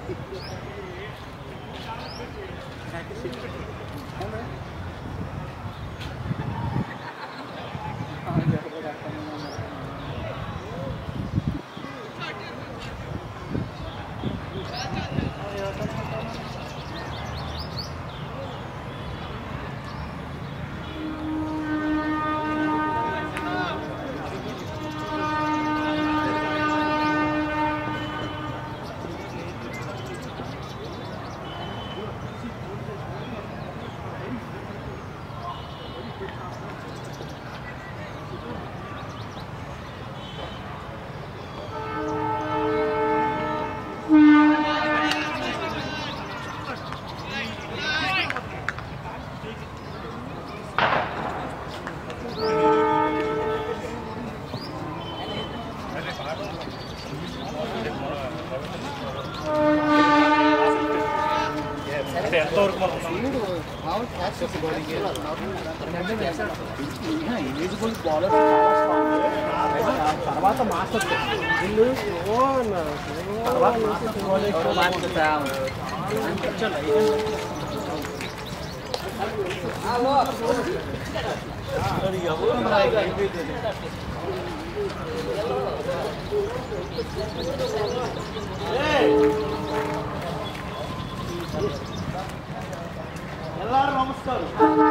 అంటే ఎంతవరకు మనం ఉన్నాం? ఇన్విజిబుల్ బౌలర్ తర్వాత మాస్టర్ వీళ్ళు తర్వాత మాస్టర్ ಎಲ್ಲರೂ ನಮಸ್ಕಾರ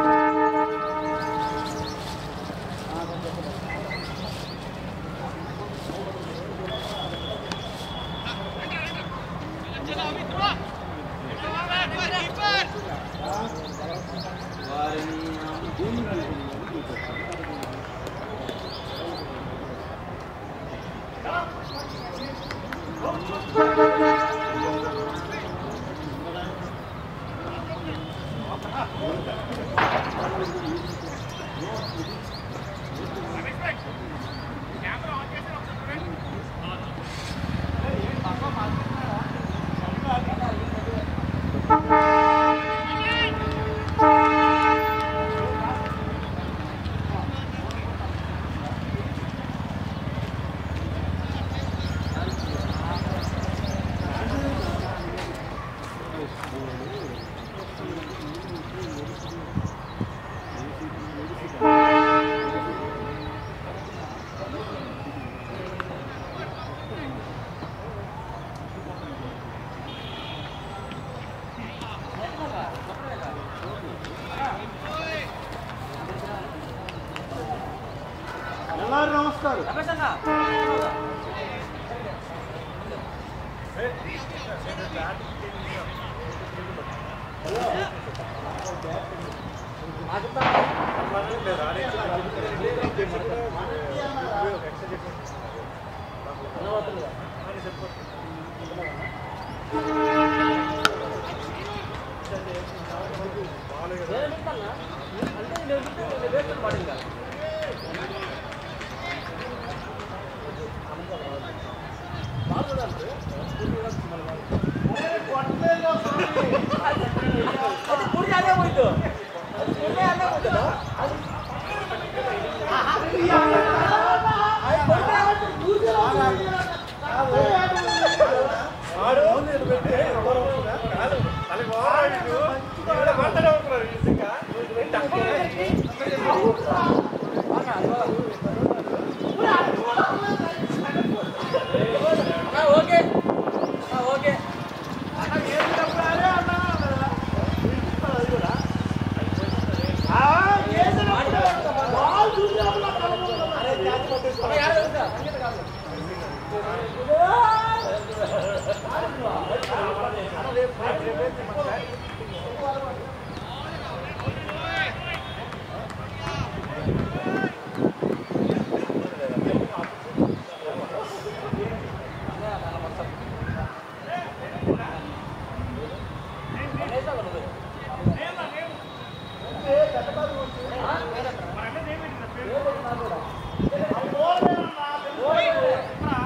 ಎಲ್ಲರೂ ನಮಸ್ಕಾರ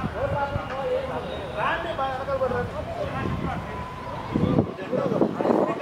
రాండి వెనకాల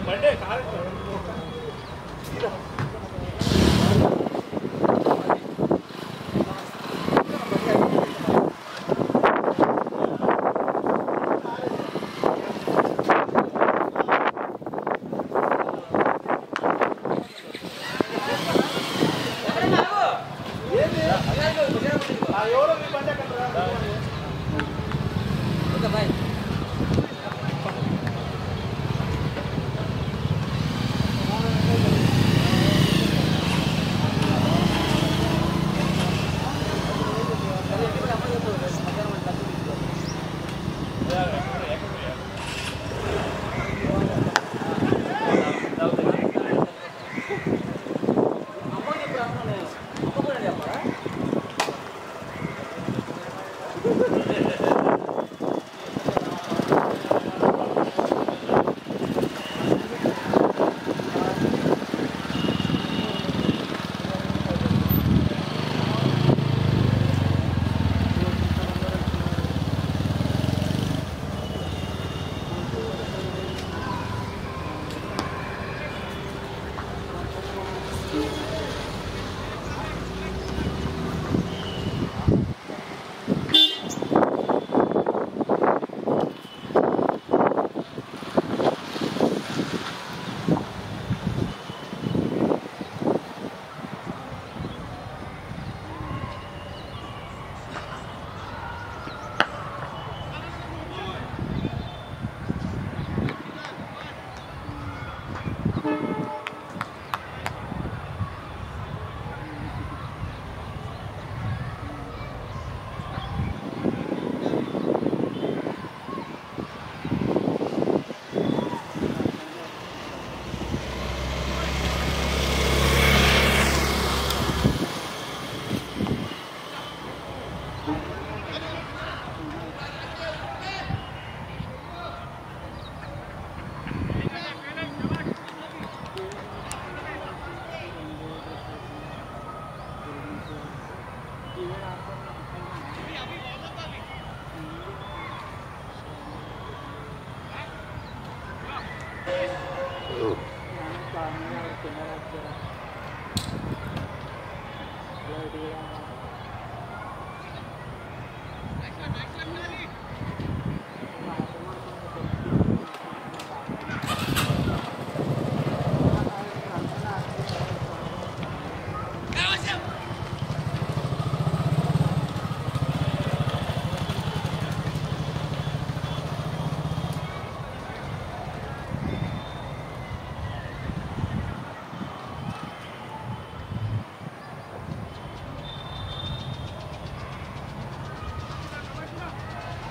ఆ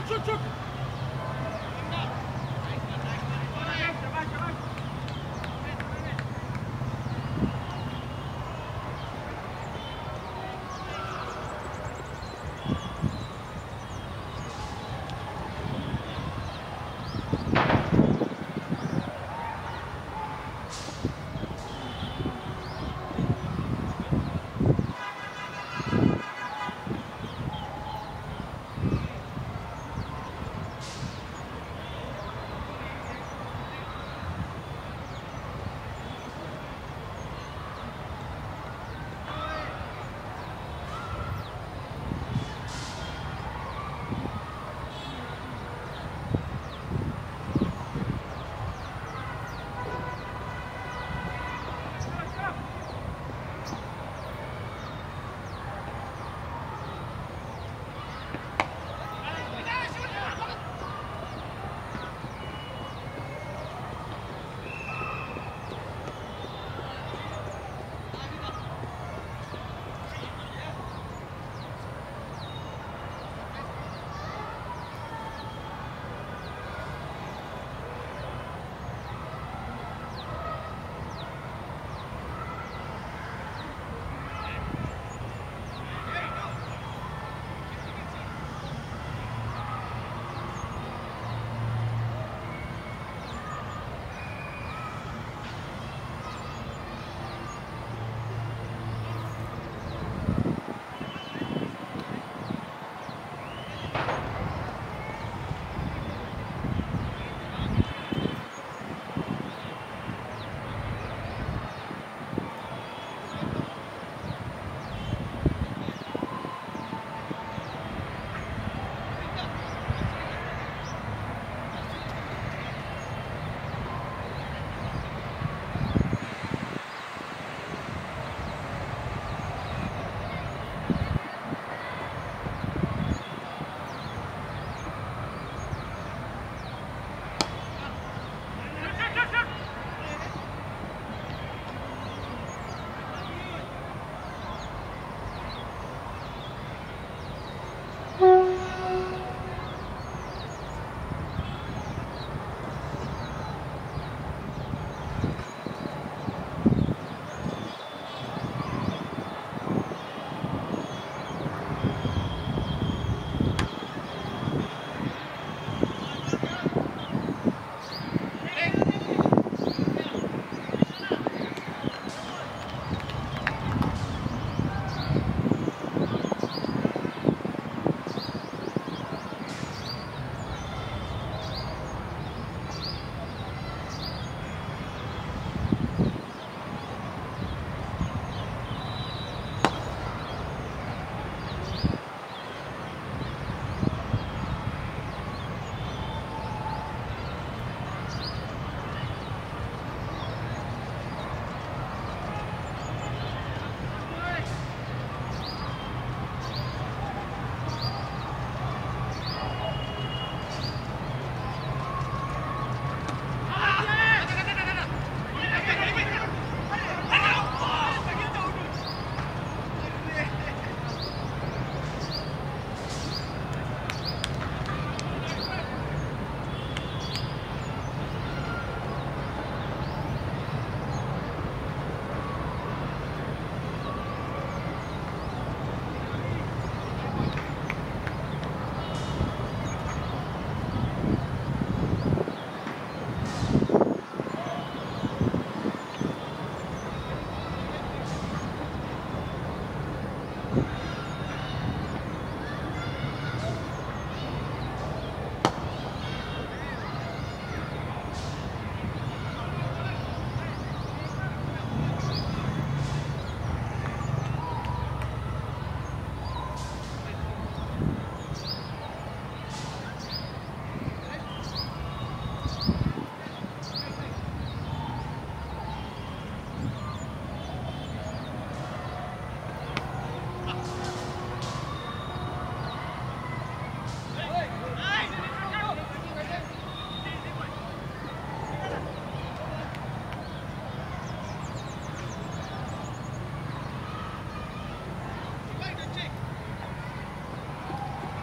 ఆ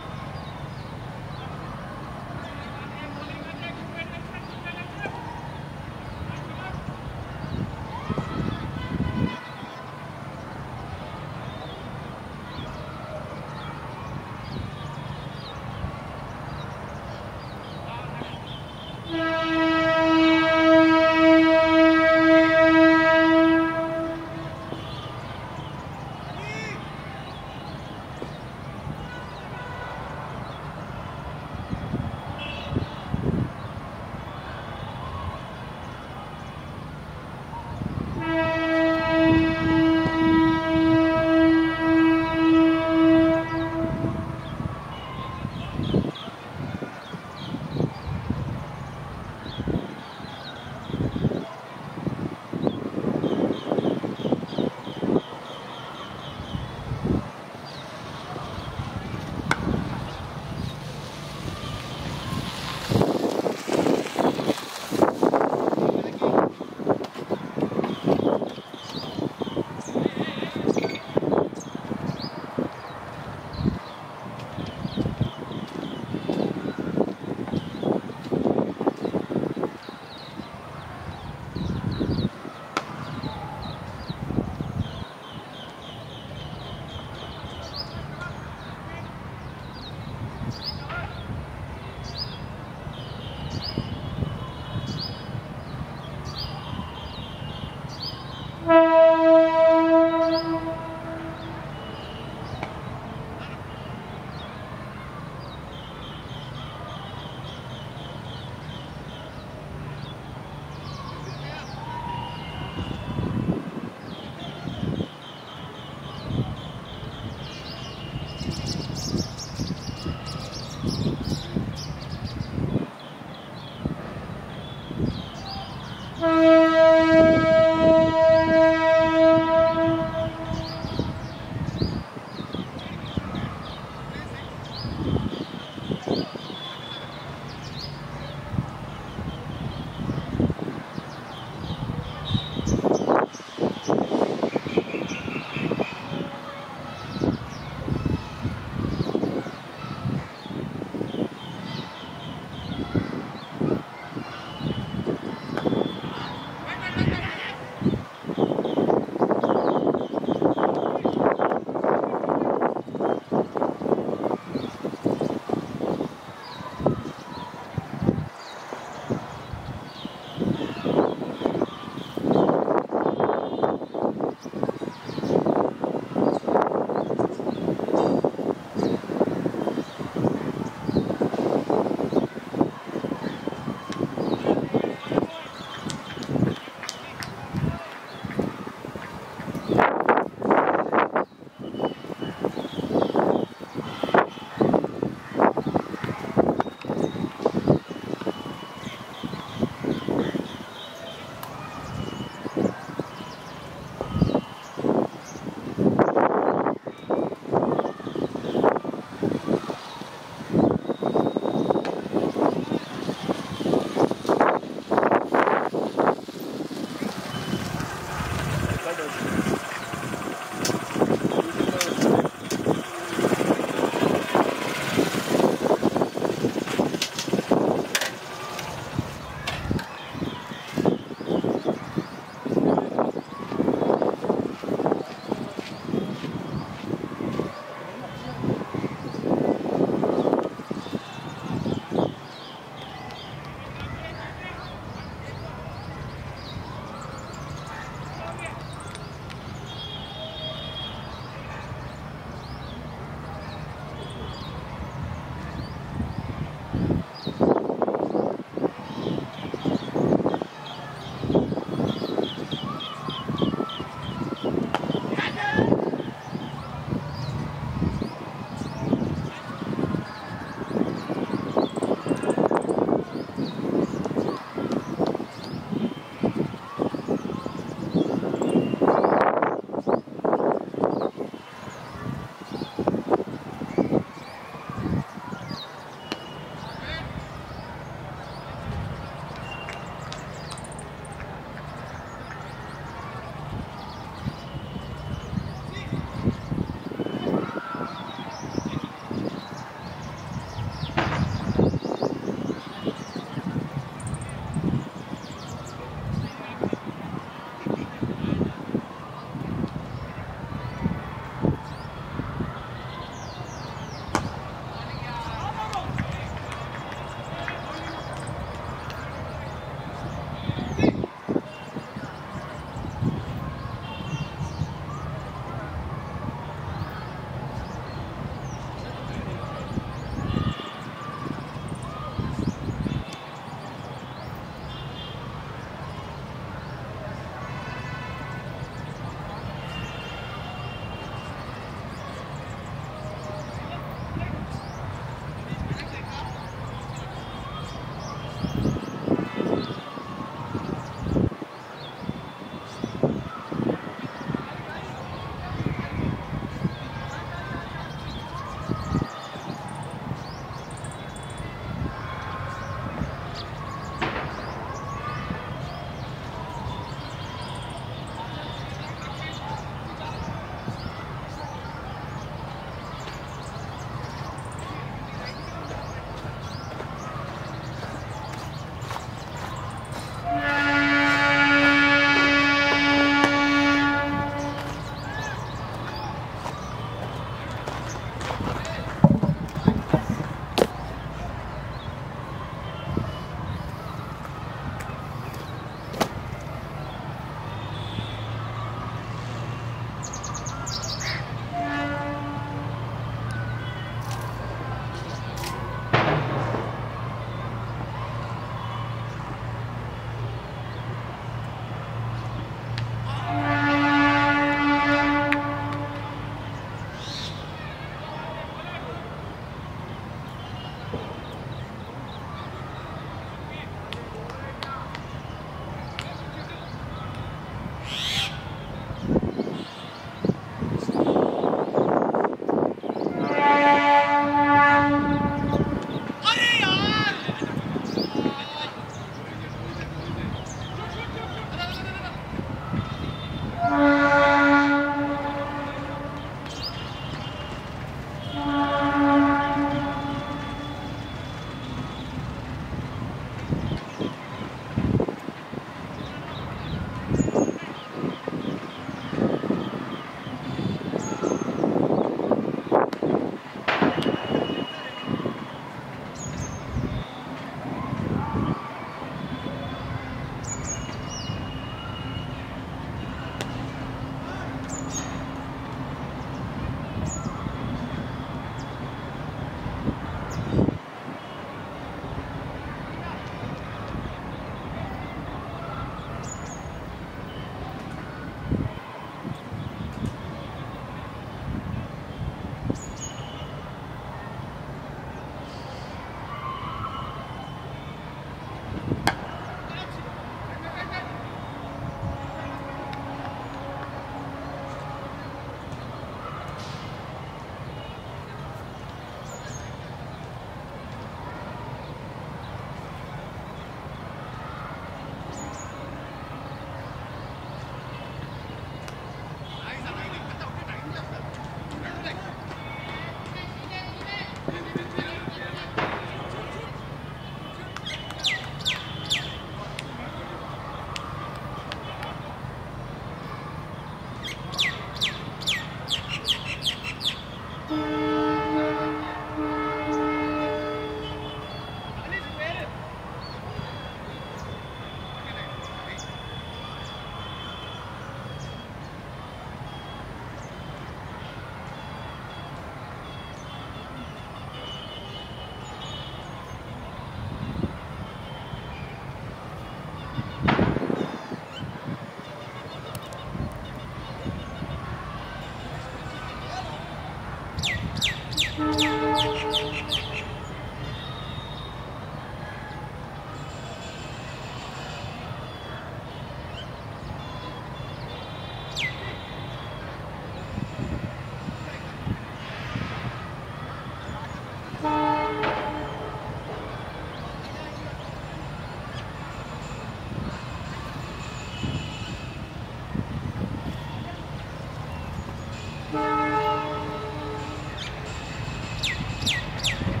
ఆ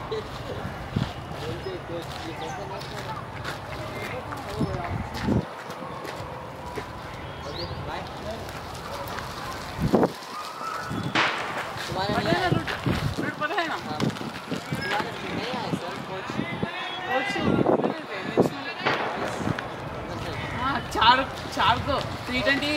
चार चार को थ्री ट्वेंटी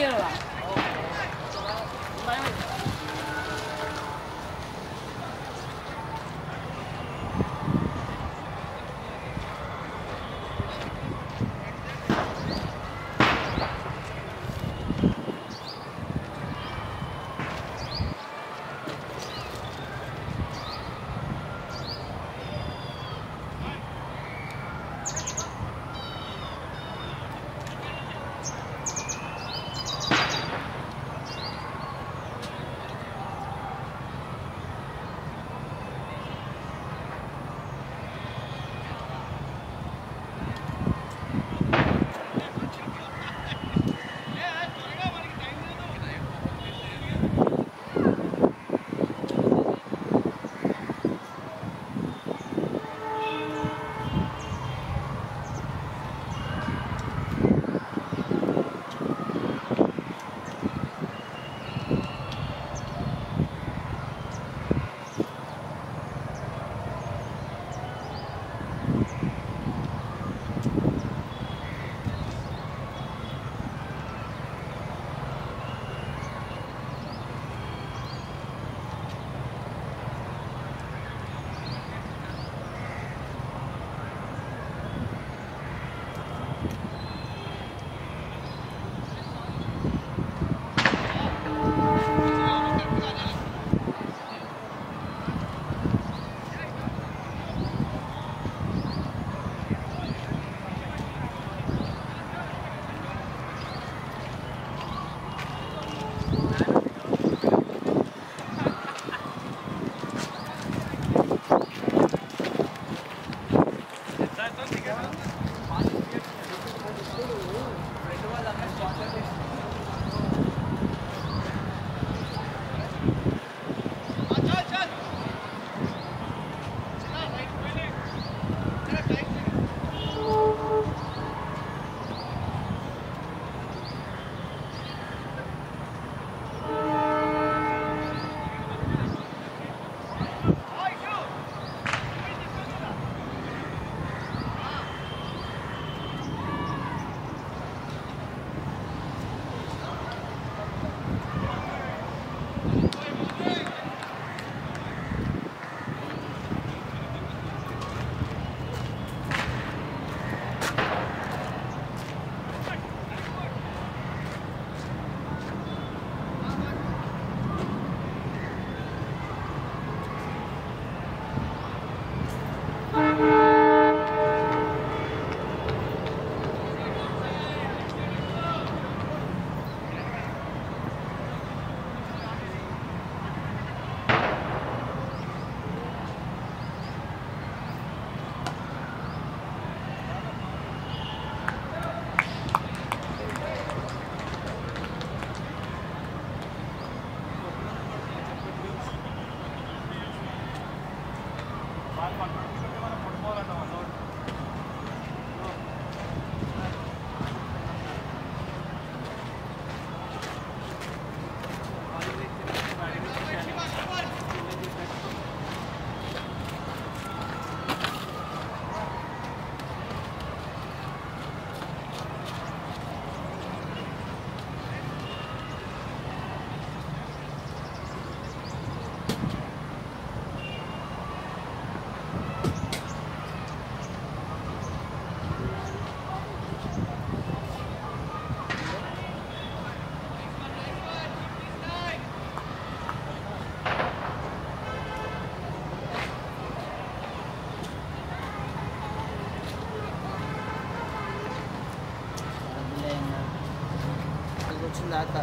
దాకా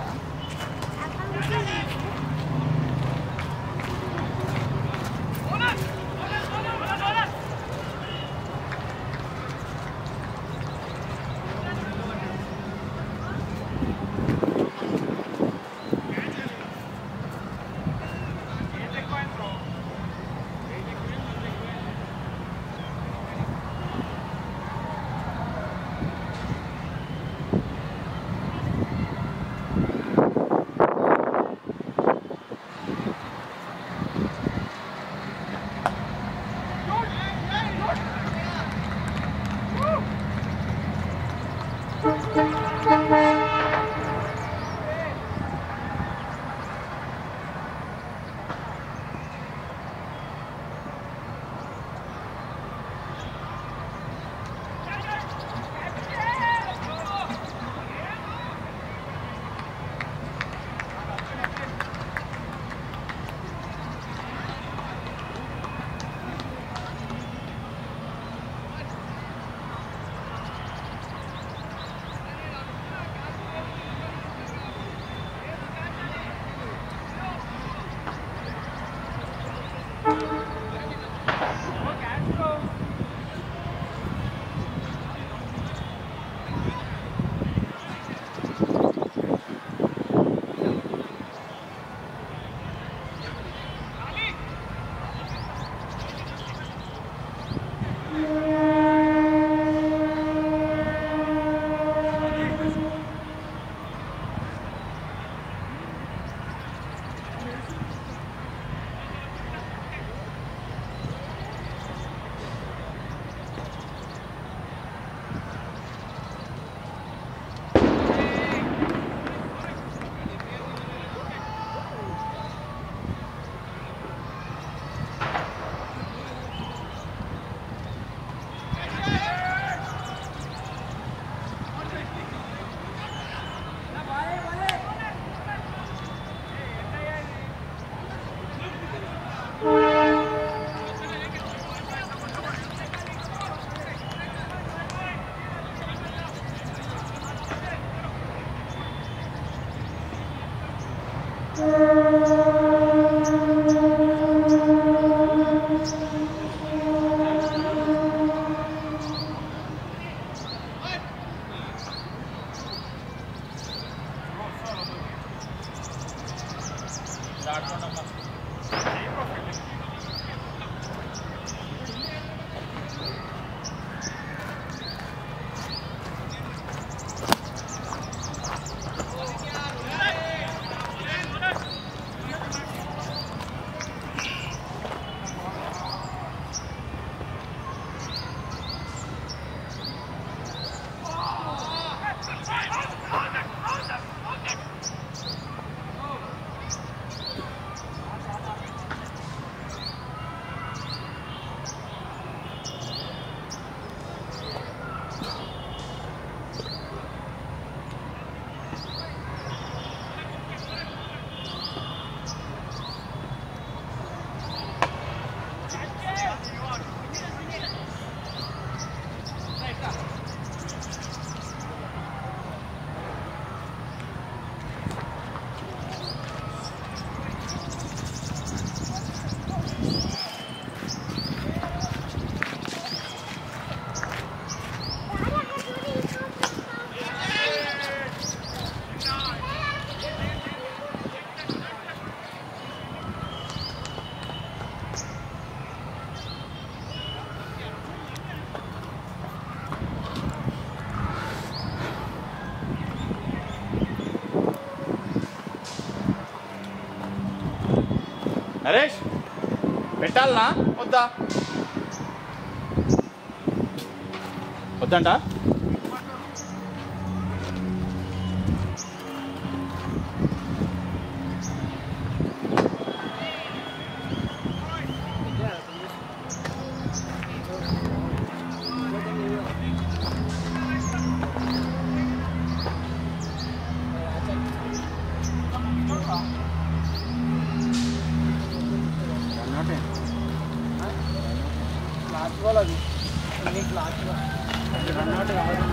నరేష్ పెట్టాలనా వద్దా వద్దంట క్లాత్ బాల్ అది అన్ని క్లాత్ రన్నౌట్ కాదు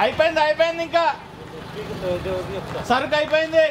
అయిపోయింది అయిపోయింది ఇంకా సరుకు అయిపోయింది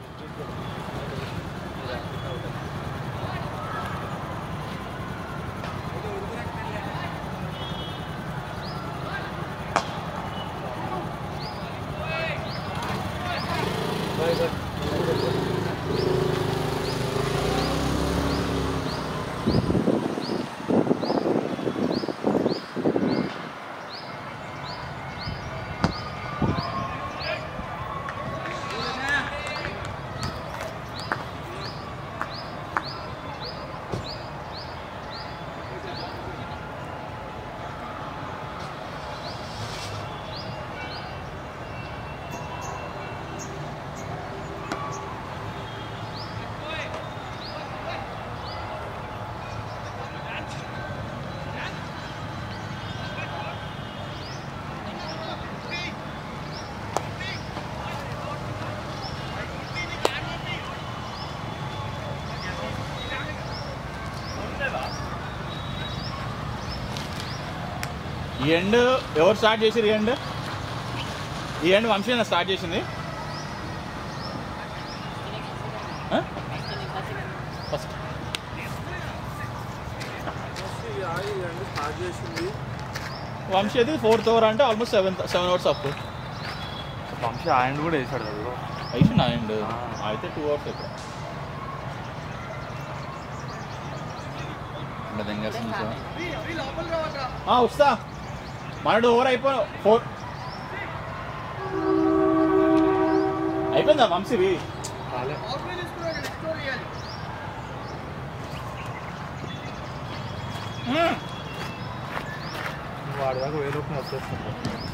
ఈ ఎండ్ ఎవరు స్టార్ట్ చేసిరు ఈ ఎండ్ ఈ ఎండ్ వంశీన స్టార్ట్ చేసింది ఫస్ట్ స్టార్ట్ చేసింది వంశీ అది ఫోర్త్ ఓవర్ అంటే almost seven seven overs up Vamshi ఆయన కూడా వేసాడు కదా అయిపోయింది నా ఎండ్ అయితే టూ అవర్స్ అయితే ఇంకా దెంగేస్తుంది సార్ ఆ, వస్తా మనడు ఓవర్ అయిపో ఫోర్ అయిపోయిందా వంశీవి మ్మ్. వాడి దాకా వేరే వచ్చేస్తుంది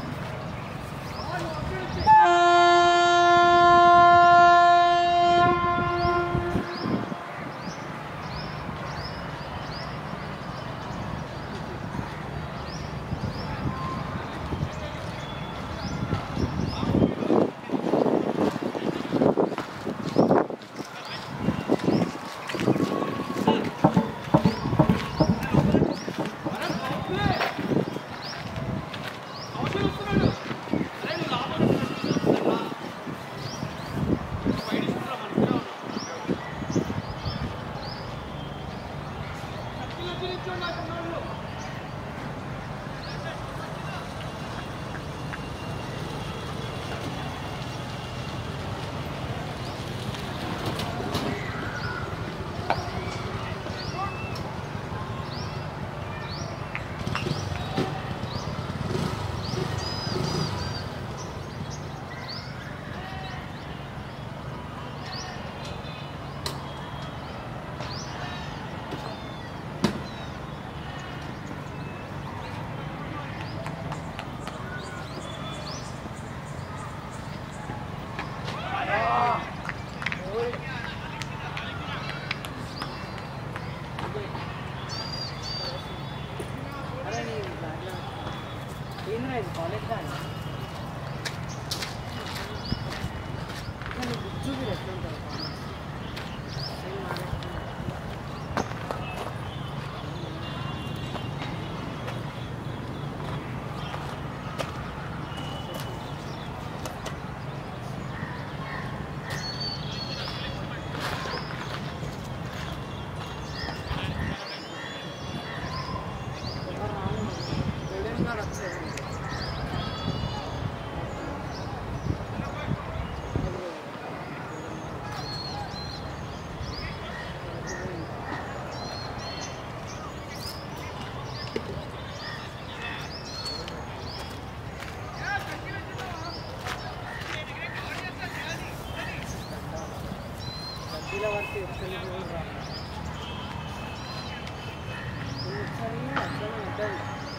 అరే నీ దాంట్లో ఏంద్రా ఇది కాలేజ్ దాని చూపి ఎట్లుంటారు సేమ్ మానేస్తున్నా. ఎవరు రాలేదు. వెడెన్ గారు వచ్చారు. గడ్డీల వరకు ఎత్తుకెళ్ళి కూడా రాలేదు. ఒకసారి అట్లనే ఉంటుంది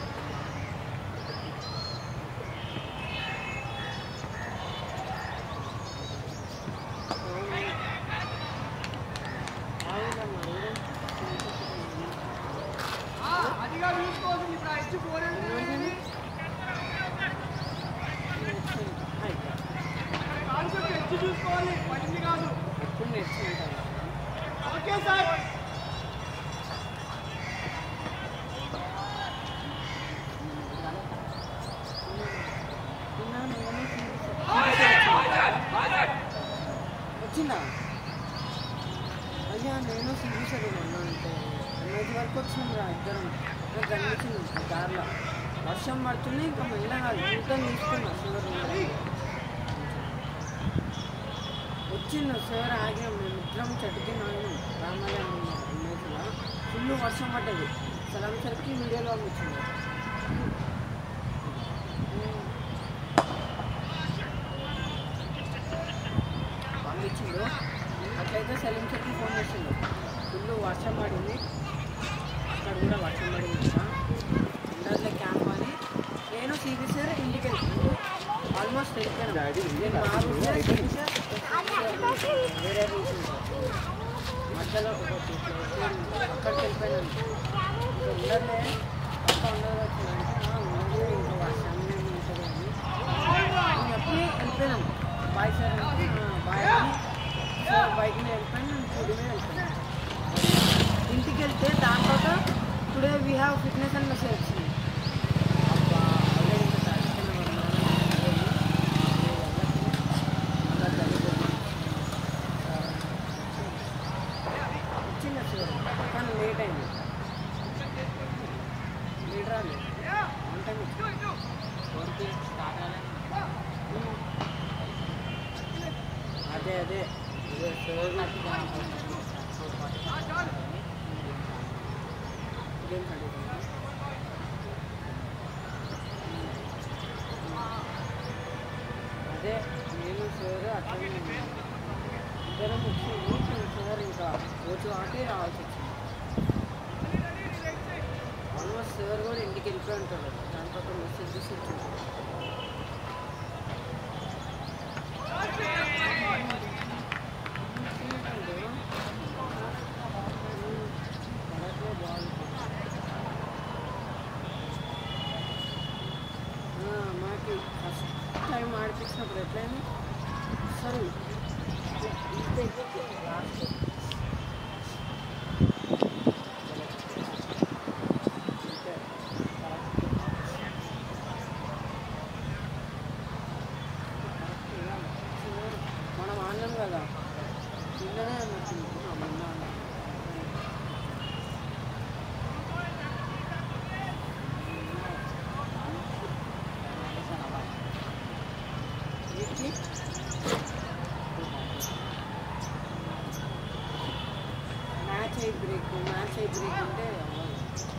ఎప్పుడు నేర్చుకుంటాను తిన్నాను వచ్చిందా అయ్యా నేను సిరీస్ అడిగాను అంటే ఎనిమిది వరకు వచ్చింది రా ఇద్దరం నాకు కనిపించింది దారిలో వర్షం పడుతుంది ఇంకా మెల్లగా యూటర్న్ తీసుకున్నా షుగర్ వచ్చింది సార్ ఆగాం మేము ఇద్దరం చెట్టుకి నాయను రామయ్య ఇమేజ్లో ఫుల్ వర్షం పడ్డది సలం సరికి వీడియోలో పంపించింది పంపించిండు అట్లయితే సలీం సార్కి ఫోన్ చేసిండు ఫుల్ వర్షం పడింది అక్కడ కూడా వర్షం పడింది కదా ఉండదులే క్యాంప్ అని నేను సిబి సార్ ఇంటికి వెళ్తున్నాను ఆల్మోస్ట్ వెళ్ళిపోయాను నేను మా రూమ్లో సిబి సార్ వేరే రూమ్ మధ్యలో ఒకటి అక్కడికి వెళ్ళిపోయాను ఇంకా ఉండదులే పక్క ఉండదు వచ్చిందంటే "ఆ, ఉండదు ఇంకా వర్షం ఉంటుంది అని నేను ఎప్పుడు వెళ్ళిపోయాను బాయ్ సార్ అంటే "ఆ, బాయ్ అని సార్ బైక్ మీద వెళ్ళిపోయాను నేను ఫుడ్ మీద వెళ్ళిపోయాను ఇంటికి వెళ్తే దాని తర్వాత టుడే వీ హ్యావ్ ఫిట్నెస్ అని మెసేజ్ వచ్చింది అబ్బా అదే ఇంకా సాటిస్ఫైన్ వచ్చింది సార్ కానీ లేట్ అయింది లేట్ రాలేదు వన్ టైం ఫోర్కి స్టార్ట్ అవ్వాలి అదే అదే ఇదే సార్ గేమ్ కండిషన్ అదే నేను సార్ అట్లనే ఉన్నాను. ఇద్దరం వచ్చి సార్ ఇంకా రోజు ఆటే రావాల్సి వచ్చింది ఆల్మోస్ట్ సార్ కూడా ఇంటికి వెళ్ళిపోయి ఉంటాడు దాని తర్వాత మెసేజ్ చేసి వచ్చింది మాకు ఫస్ట్ టైం ఆడిపించినప్పుడు ఎట్లయింది సరే లాస్ట్ మనం ఆడినాం కదా నిన్ననే అన్నట్టుంది మొన్న ఆడినాం. వీక్లీ మ్యాచ్ అయి బ్రేక్ మ్యాచ్ అయి బ్రేక్ అంటే అవ్వదు.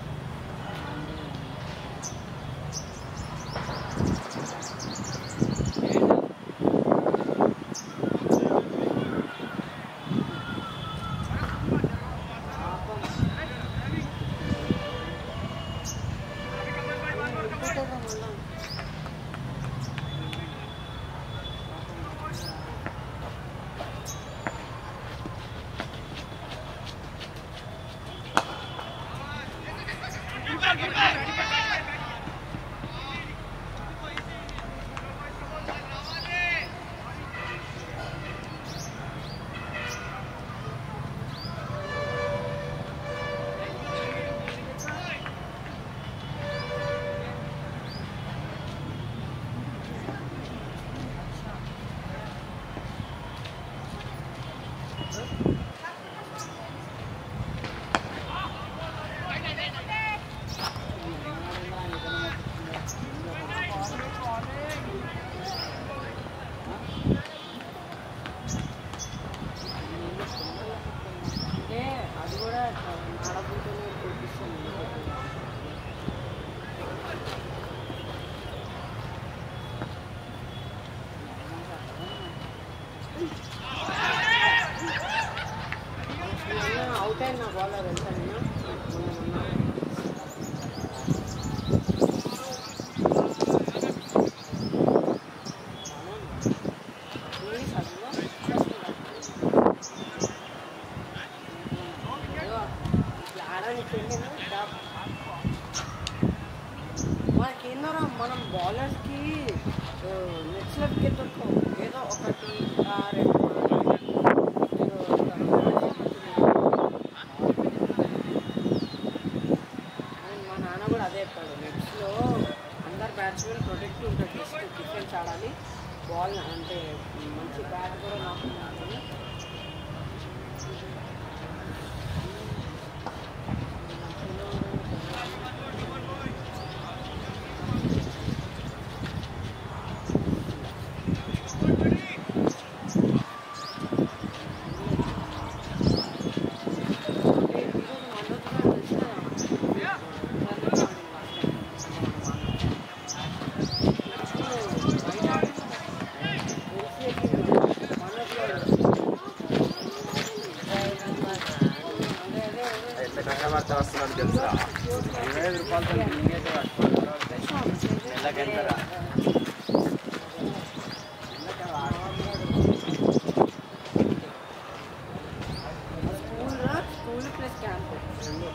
పాపం. వెళ్ళిపోతారా మళ్ళా? అంటే అది కూడా ఆడబుల్తోనే చూపిస్తుంది అవుట్ అయిన బాలర్ ఎంత మొన్న మొన్న మనకేందరా మనం బౌలర్స్కి నెక్స్ట్ లెఫ్ట్కి దొరకవు ఏదో ఒకటి ఆ, రెండు ఏదో ఒక అండ్ మా నాన్న కూడా అదే చెప్పాడు నెక్స్ట్లో అందరు బ్యాట్స్మెన్ ప్రొటెక్ట్ ఉంటుంది జస్ట్ డిఫెన్స్ ఆడాలి బాల్ అంటే మంచి బ్యాట్ కూడా ఎట్లా వస్తున్నాడు తెలుసా ఇరవై ఐదు రూపాయలతో బిల్లింగ్ అయితే కట్టుకుంటారు నెలకి ఎంతరా స్కూల్ రా స్కూల్ ప్లస్ క్యాంప్ రెండు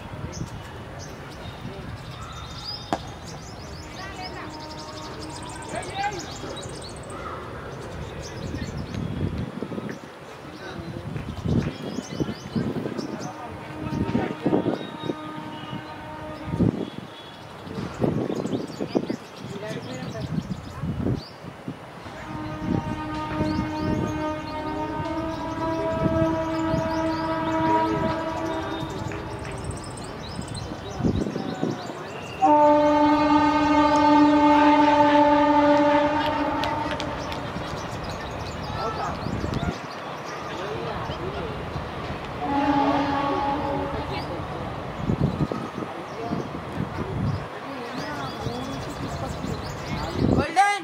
గోల్డెన్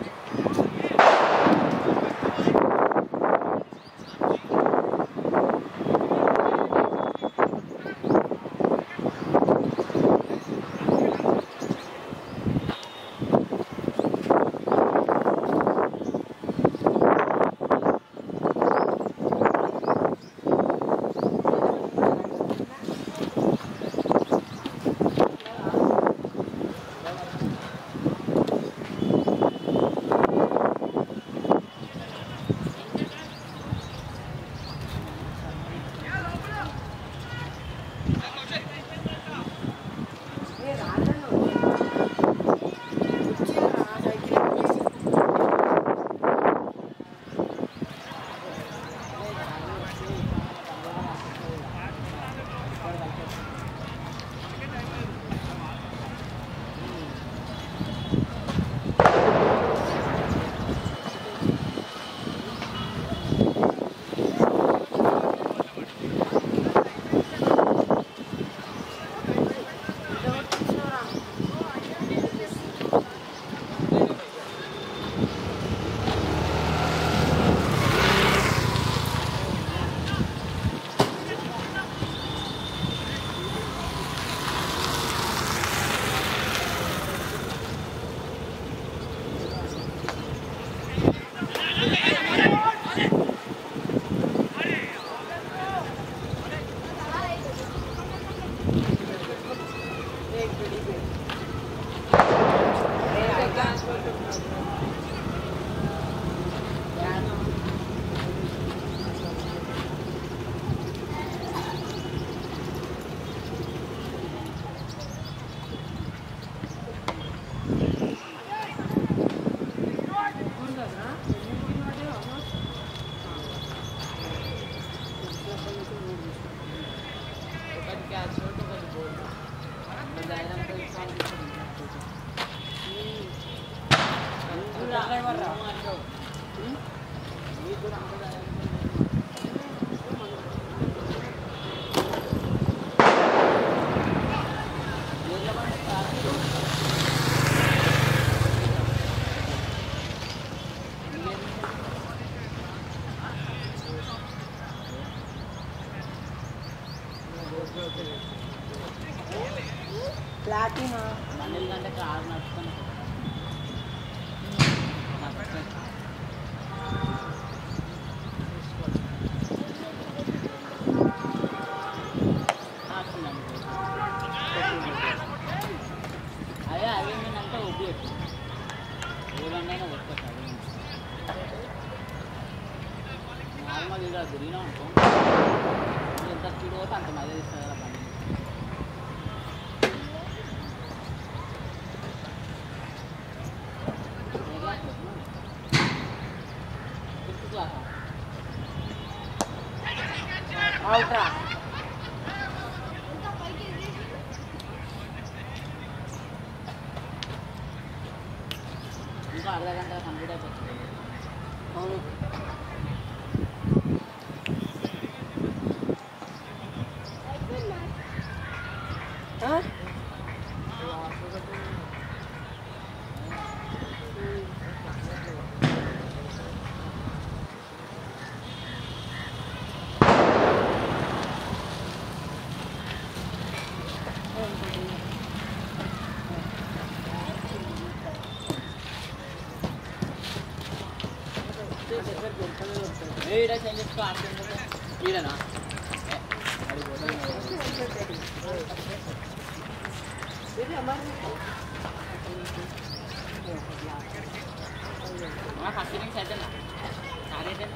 ఏ రాళ్ళను కుర్చీలు రా సైకిల్ ఎక్కి. ఇదొకటి కూర్చోరా. एक बड़ी बेटी एक डांस ఒకటి క్యాచ్ అవుట్ ఒకటి గోల్ జాయినంతో ప్లాటినా బండిల్ కంటే కారు నడుస్తాను అదే అవి ఏంటంటే ఉబ్బి ఏదన్నా కొట్టుకోవచ్చు నార్మల్ ఇలా తిరిగినా అనుకో ఎంత స్పీడ్ పోతే అంత మజా ఇస్తుంది కదా బండి ఫిఫ్త్ క్లాస్ అవుట్రా ఇంకా అర్ధ గంట కంప్లీట్ అయిపోతుంది అవును ఆ? అరే ఈడ చేంజ్ చేసుకో ఆడ ఈడనా ఏ, అడిగి పోతాను. ఆ, ఫస్ట్ నుంచి అయితే నాదైతే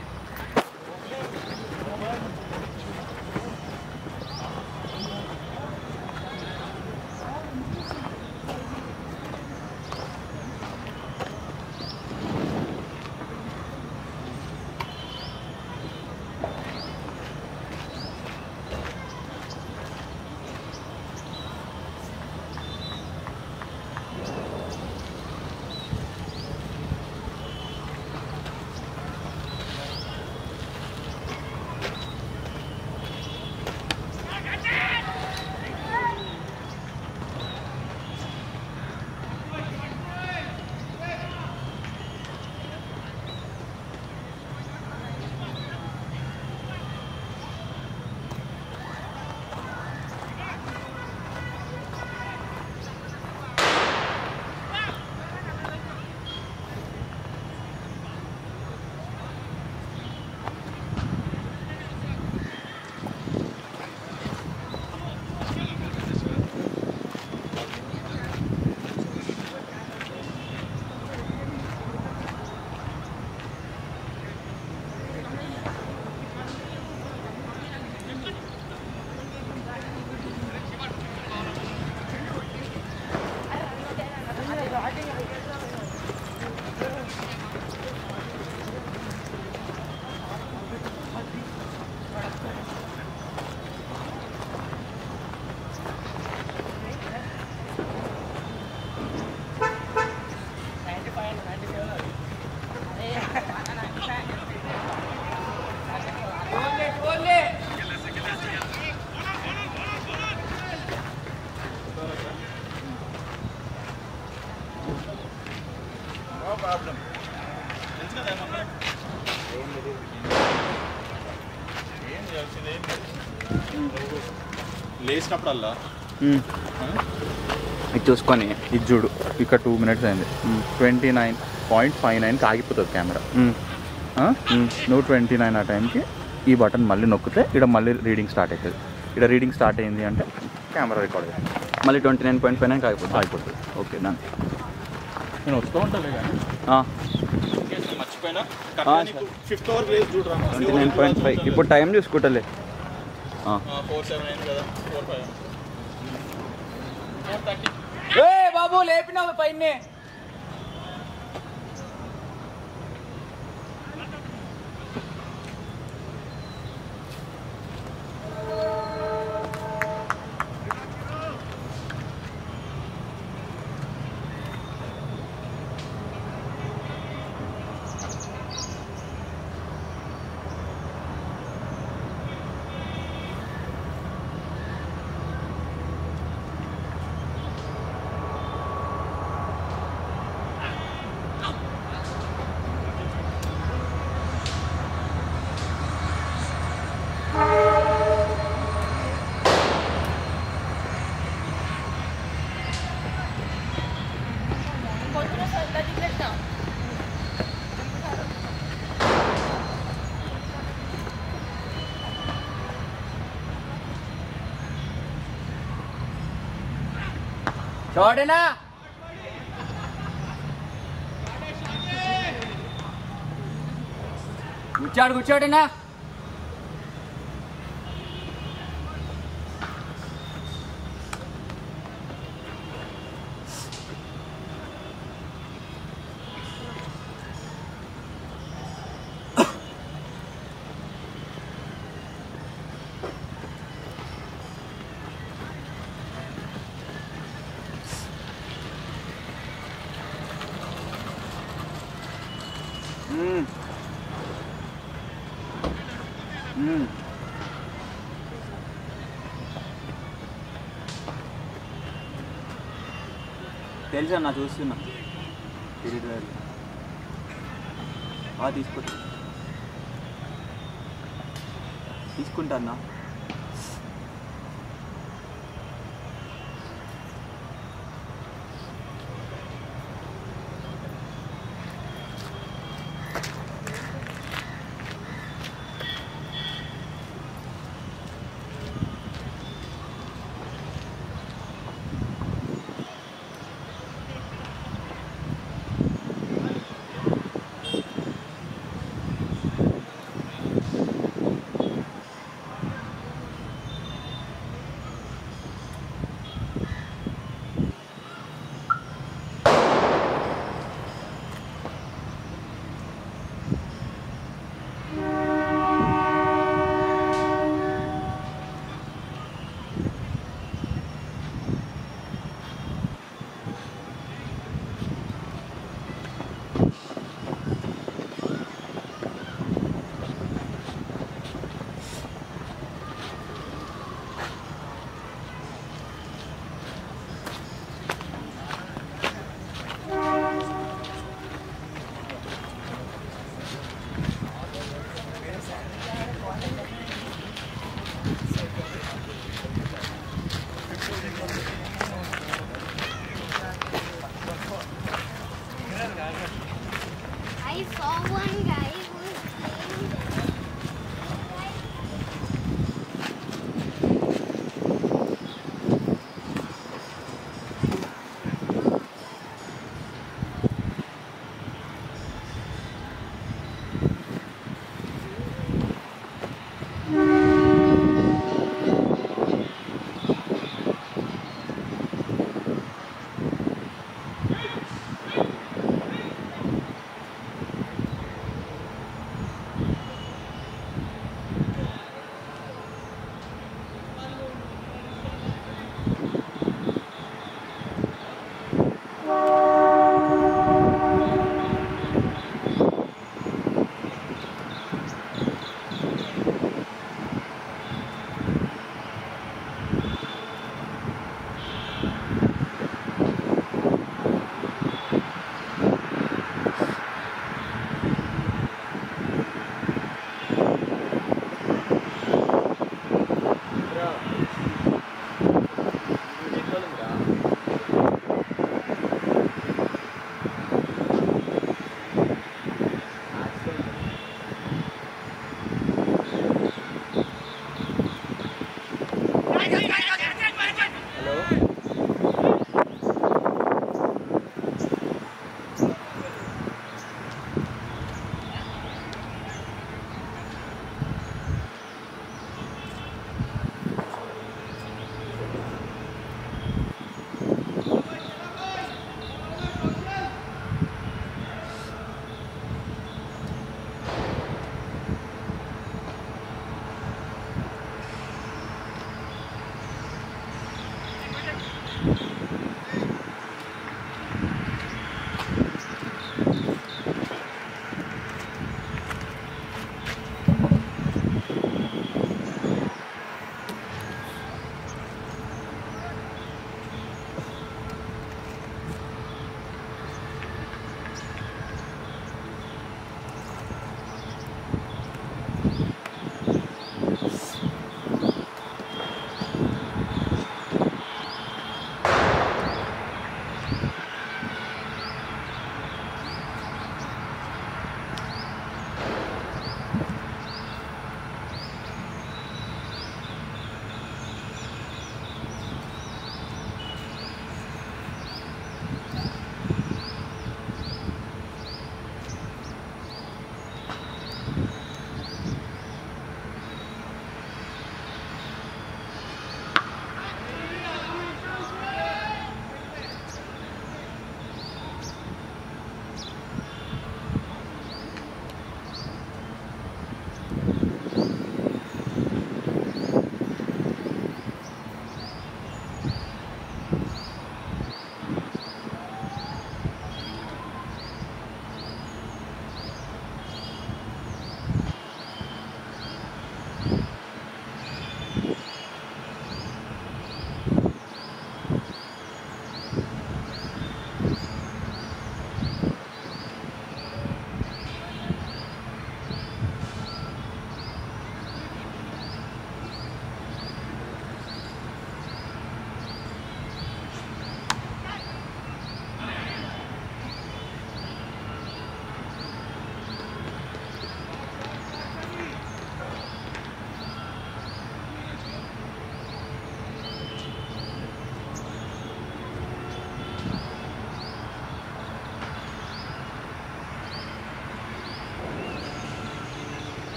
నో ప్రాబ్లం ఏం చేయాల్సింది ఏం లేదు లేచినప్పుడల్లా ఇది చూసుకొని ఇది చూడు ఇక్కడ టూ మినిట్స్ అయింది ట్వంటీ నైన్ పాయింట్ ఫైవ్ నైన్కి ఆగిపోతుంది కెమెరా నువ్వు ట్వంటీ నైన్ ఆ టైంకి ఈ బటన్ మళ్ళీ నొక్కితే ఇక్కడ మళ్ళీ రీడింగ్ స్టార్ట్ అవుతుంది ఇక్కడ రీడింగ్ స్టార్ట్ అయింది అంటే కెమెరా రికార్డ్ అయింది మళ్ళీ ట్వంటీ నైన్ పాయింట్ ఫైవ్ నైన్కి ఆగిపోతుంది అయిపోతుంది ఓకే డన్ నేను వస్తూ ఉంటాను కానీ మర్చిపోయినా ఆ, ఫిఫ్త్ ఓవర్ ప్లేస్ చూడరా ట్వంటీ నైన్ పాయింట్ ఫైవ్ ఇప్పుడు టైం చూసుకుంటలే ఫోర్ సెవెన్ అయింది కదా ఫోర్ ఫైవ్ ఫోర్ థర్టీ ఏ బాబు లేపినావు పైన చూడనా కూర్చోడు కూర్చోడనా తెలుసు అన్న చూస్తున్నా తిరిగి తీసుకో తీసుకుంటా అన్న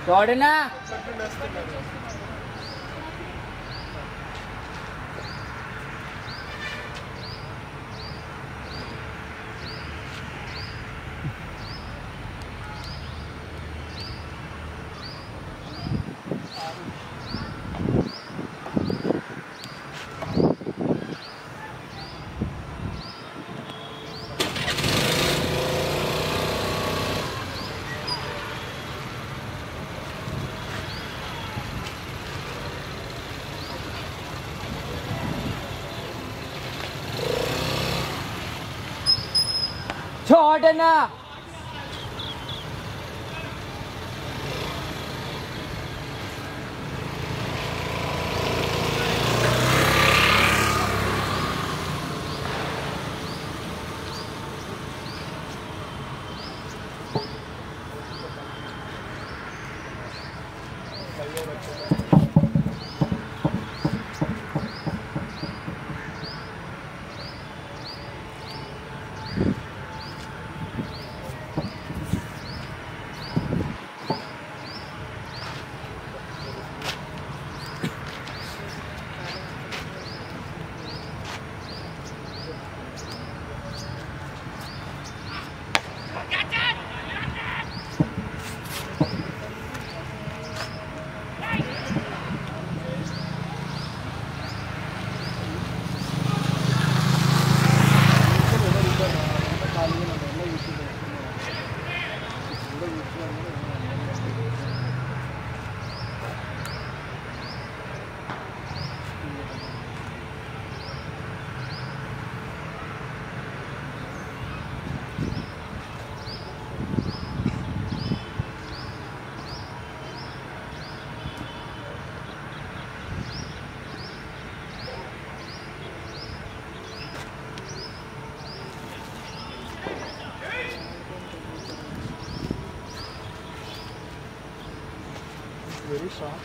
చూడనా చూడనా వెరీ షార్ట్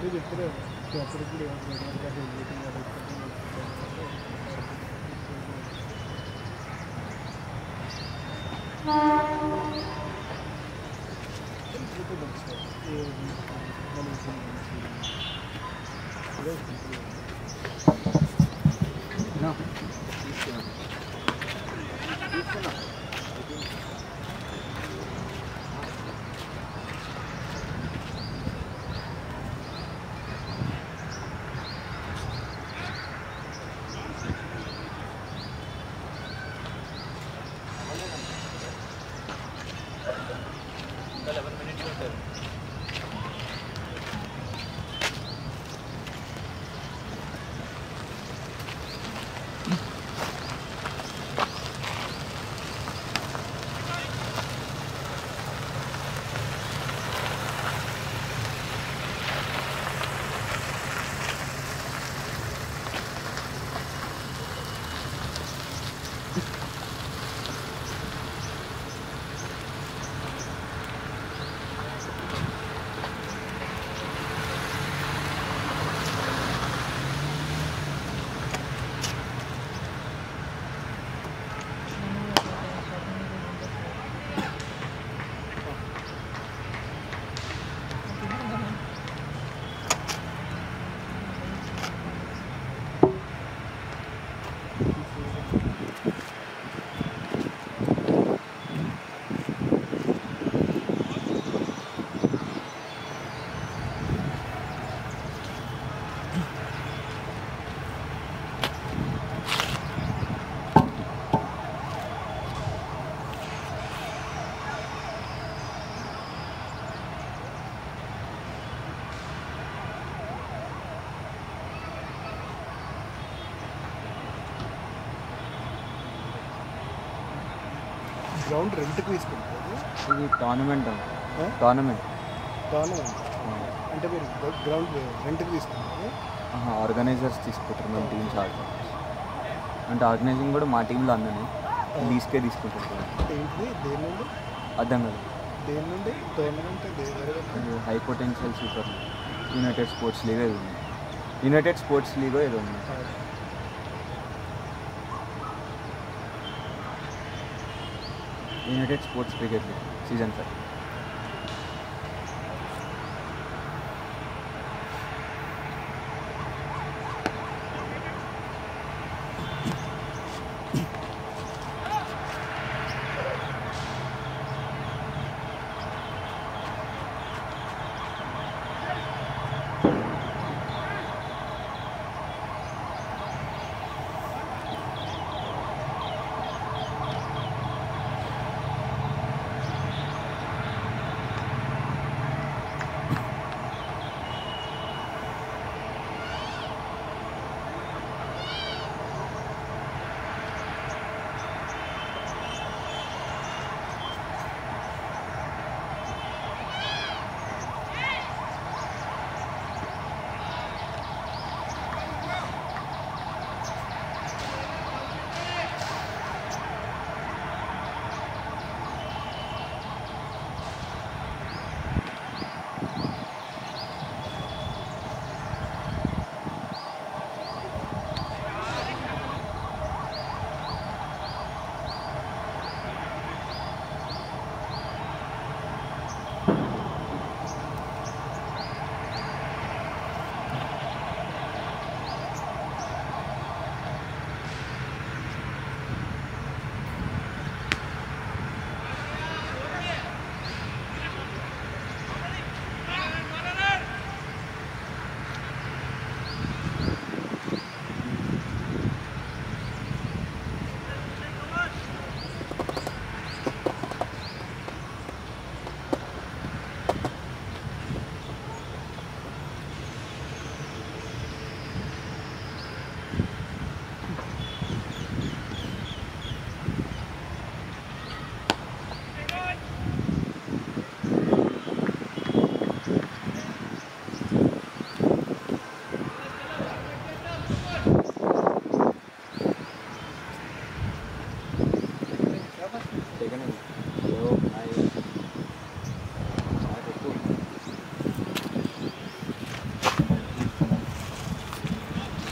అప్పుడు చెప్తారు అప్పుడు మీటింగ్ గ్రౌండ్ రెంట్కి తీసుకుంటారు ఇది టోర్నమెంట్ ఆ? టోర్నమెంట్ గవర్నమెంట్ అంటే మీరు గ్రౌండ్ రెంట్కి తీసుకుంటారు ఆర్గనైజర్స్ తీసుకుంటారు మేము టీమ్స్ ఆడతాం అంటే ఆర్గనైజింగ్ కూడా మా టీంలో అందరినీ లీస్కే తీసుకుంటారు అంటే ఏంటిది దేని నుండి అర్థం కాదు దేని నుండి టోర్నమెంట్ దేని High Potential Super League United Sports League ఏదో ఉంది యునైటెడ్ స్పోర్ట్స్ లీగ్ ఏదో ఉంది United Sports Cricket League season five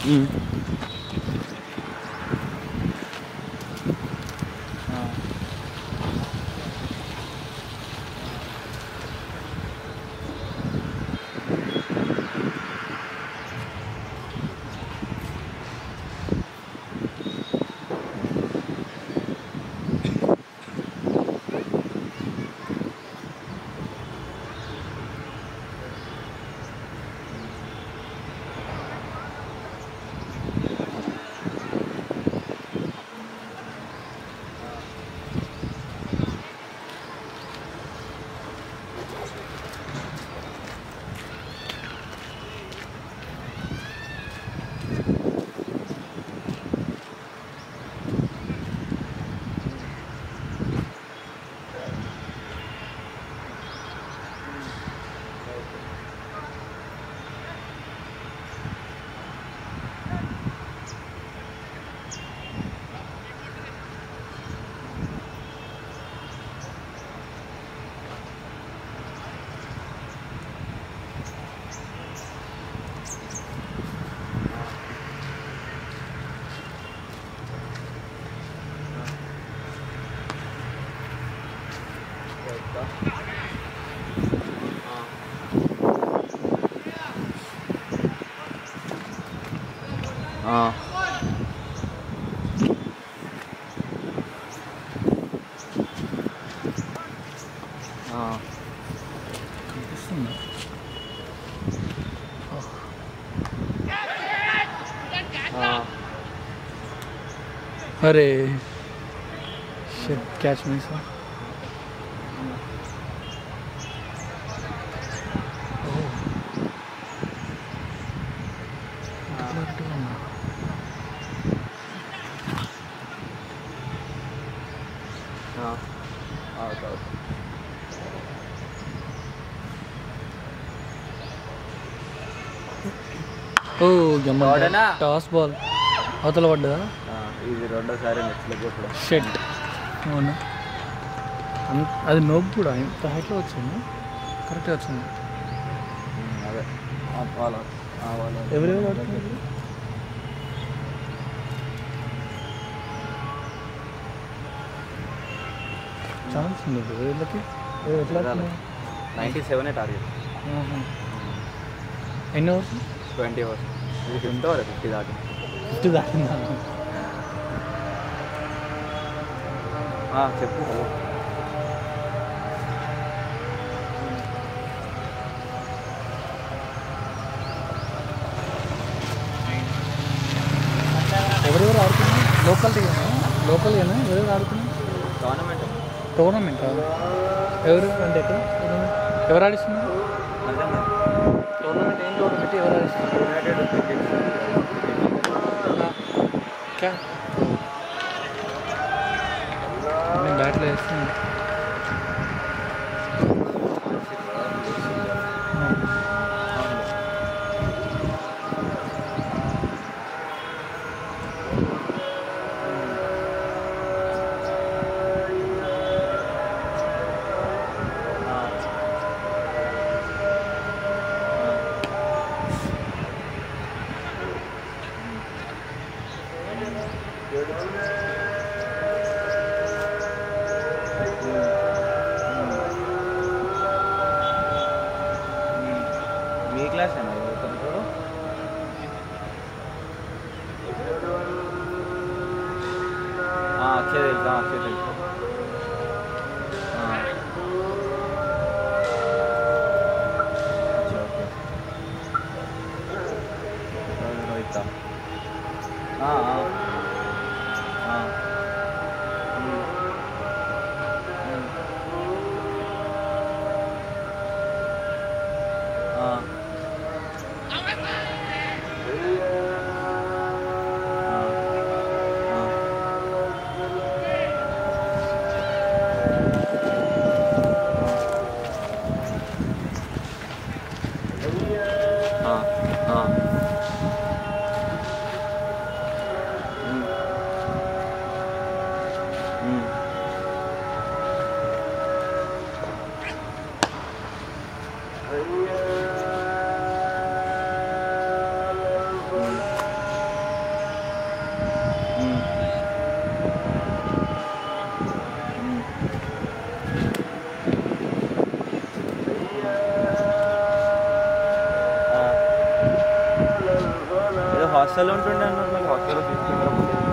కనిపిస్తుంది అరే క్యాచ్ మీ సార్ ఓ గమ్మ వాడనా? టాస్ బాల్ అవతల పడ్డదా ఇది రెండోసారి నెక్స్ట్ కొట్టడం షెట్ అవునా అంత అది నోపు కూడా ఇంత హైట్లో వచ్చింది కరెక్ట్గా వచ్చింది అదే వాళ్ళ వాళ్ళ ఎవరెవరు ఆడుతున్నారు ఛాన్స్ ఉంది ఇప్పుడు వీళ్ళకి ఏ- ఎట్లా ఆడుతున్నారు? నైంటీ సెవెనే టార్గెట్ ఆహా. ఎన్ని అవర్స్ ట్వంటీ అవర్స్ ఇది ఫిఫ్త్ అవర్ ఫిఫ్టీ దాటి ఫిఫ్టీ దాటిందా చెప్పు ఎవరెవరు ఆడుతున్నారు లోకల్ లోకల్ ఏనా ఎవరెవరు ఆడుతున్నారు గవర్నమెంట్ టోర్నమెంట్ ఎవరు అంటే ఎక్కడ టోర్నమెంట్ ఎవరు ఆడిస్తున్నారు టోర్నమెంట్ ఏం టోర్నమెంట్ ఎవరు ఆడిస్తున్నారు క్యా నేను బ్యాట్లో వేస్తున్నాను మీ క్లాస్ ఏనా చదువుతారు అక్షయ్ తెలుసా అక్షయ్ తెలుసు ఆ. అచ్చా, ఓకే. రోహిత్ రోహితా. ఆ, ఆ. ఆ. ఉమ్. ఉమ్. ఆ. హాస్టల్లో ఉంటుండే అన్నారు నాకు హాస్టల్లో తీసుకెళ్ళకపోతే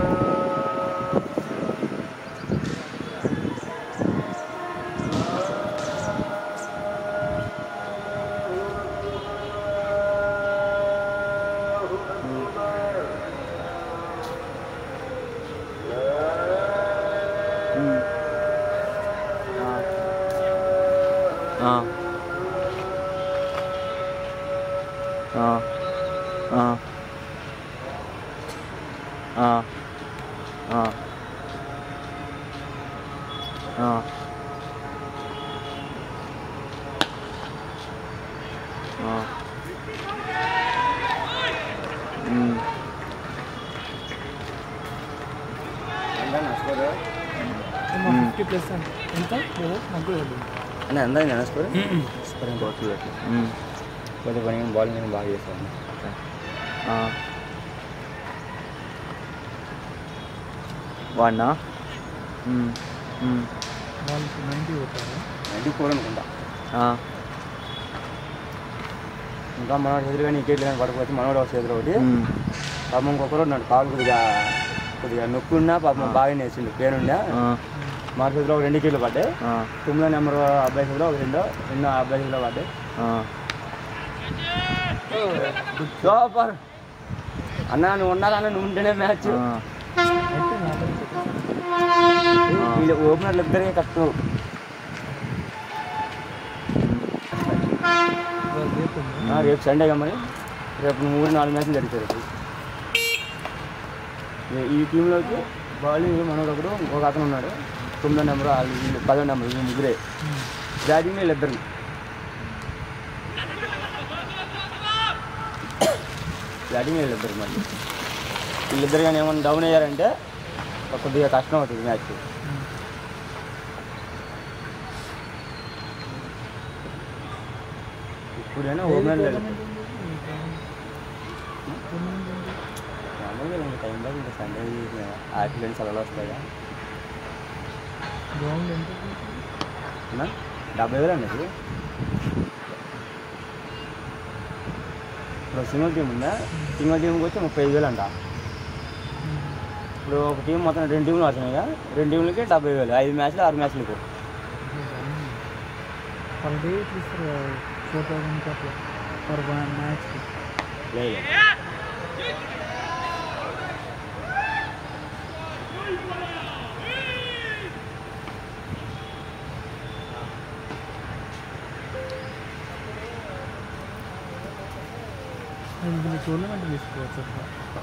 మ్మ్. ఆ. ఆ. ఆ. ఆ. ఆ. ఆ. ఆ. మ్మ్. ఫిఫ్టీ ప్లస్ అండి ఎంత బ్రదర్ నాకు కూడా తెలియదు. అన్న ఎంత అయింది అన్న స్కోర్ కోర్సులు పెట్టు. మ్మ్. కొద్దిగా పని బాల్ నేను బాగా చేస్తాను ఆ. వాడినా మ్మ్. మ్మ్. వాళ్ళకి నైంటీ కొట్టారు నైంటీ ఫోర్ అనుకుంటా ఆ. ఇంకా మనవాడు ఎదురుగా నీకేట్లు కానీ పడకపోతే మనవాడు ఒక చేతిలో ఒకటి మ్మ్. పాపం ఇంకొకరు నన్ను కాలు కొద్దిగా కొద్దిగా నొక్కున్నా పాపం బాగా నేర్చిండు పేరుండా ఆ. మా చేతిలో ఒక రెండు కిలో పడ్డాయి ఆ. తొమ్మిదో నెంబర్ అబ్బాయి చేతిలో ఒక రెండో రెండో అబ్బాయి చేతిలో పడ్డాయి ఆ. సూపర్ అన్న నువ్వు ఉన్నారన్న నువ్వు ఉంటేనే మ్యాచ్ ఆ. వీళ్ళు ఓపెనర్లు ఇద్దరే కష్టం రేపు ఉంది. ఆ, రేపు సండే మరి రేపు మూడు నాలుగు మ్యాచ్లు జరుగుతాయి రేపు ఈ- ఈ టీంలోకి బౌలింగ్ మనోడు ఒకడు ఒక అతను ఉన్నాడు తొమ్మిదో నెంబర్ వాళ్ళు వీళ్ళు పదో నెంబర్ వీళ్ళు ముగ్గురే బ్యాటింగ్ వీళ్ళు ఇద్దరు బ్యాటింగ్ వీళ్ళు ఇద్దరు మళ్ళీ వీళ్ళిద్దరు కానీ ఏమైనా డౌన్ అయ్యారంటే కొద్దిగా కష్టం అవుతుంది మ్యాచ్ ఇప్పుడైనా ఓపెనర్ లేదు మామూలుగా ఇంకా టైం లేదు ఇంకా సండే ఆటలు సెలవులు వస్తాయి గ్రౌండ్ ఎంత అన్నా డెబ్బై వేలు అండి ఇది ఇప్పుడు సింగిల్ టీం ఉందా సింగిల్ టీంకి వచ్చి ముప్పై ఐదు వేలు అంట ఇప్పుడు ఒక టీం మొత్తం రెండు టీంలు వచ్చినాయి కదా రెండు టీంలకి డెబ్బై వేలు ఐదు మ్యాచ్లు ఆరు మ్యాచ్లకు పర్ డే ఇస్తారు ఫోర్ థౌసండ్ అట్లా పర్ వన్ మ్యాచ్కి లేదు ఇది టోర్నమెంట్ తీసుకోవచ్చు అట్లా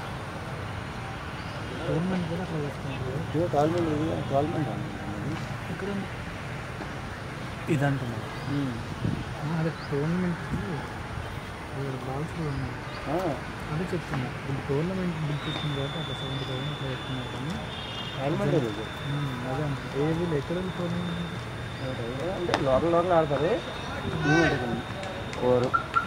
టోర్నమెంట్ కూడా అట్లా చేసుకుంటారు టోర్నమెంట్ ఇది టోర్నమెంట్ ఇక్కడ ఇది అంటున్నారు అదే టోర్నమెంట్కి బాల్స్ కూడా ఉన్నాయి అదే చెప్తున్నా ఇప్పుడు టోర్నమెంట్ బుక్ చేసుకున్న కాబట్టి అట్లా సెవెంటీ థౌసండ్ అట్లా చెప్తున్నారు కానీ టోర్నమెంట్ ఇది ఉమ్, అదే అంట ఏ వీళ్ళు ఎక్కడ టోర్నమెంట్ అంటే లోకల్ లోకల్ ఆడతారు టీం ఉంటుంది ఓరు